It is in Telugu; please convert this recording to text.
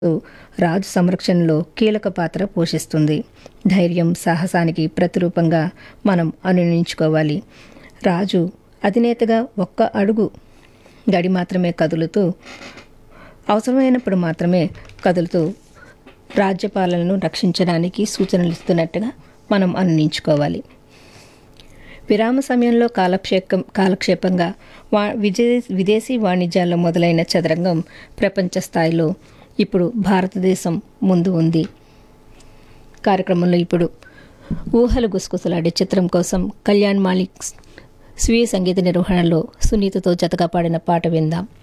రాజు సంరక్షణలో కీలక పాత్ర పోషిస్తుంది ధైర్యం సాహసానికి ప్రతిరూపంగా మనం అనునించుకోవాలి రాజు అధినేతగా ఒక్క అడుగు గడి మాత్రమే కదులుతూ అవసరమైనప్పుడు మాత్రమే కదులుతూ రాజ్యపాలనను రక్షించడానికి సూచనలు ఇస్తున్నట్టుగా మనం అనునించుకోవాలి విరామ సమయంలో కాలక్షేపం కాలక్షేపంగా వా విజయ విదేశీ వాణిజ్యాల్లో మొదలైన చదరంగం ప్రపంచ స్థాయిలో ఇప్పుడు భారతదేశం ముందు ఉంది కార్యక్రమంలో ఇప్పుడు ఊహలు గుసగుసలాడే చిత్రం కోసం కళ్యాణ్ మాలిక్ స్వీయ సంగీత నిర్వహణలో సునీతతో జతగా పాడిన పాట విందాం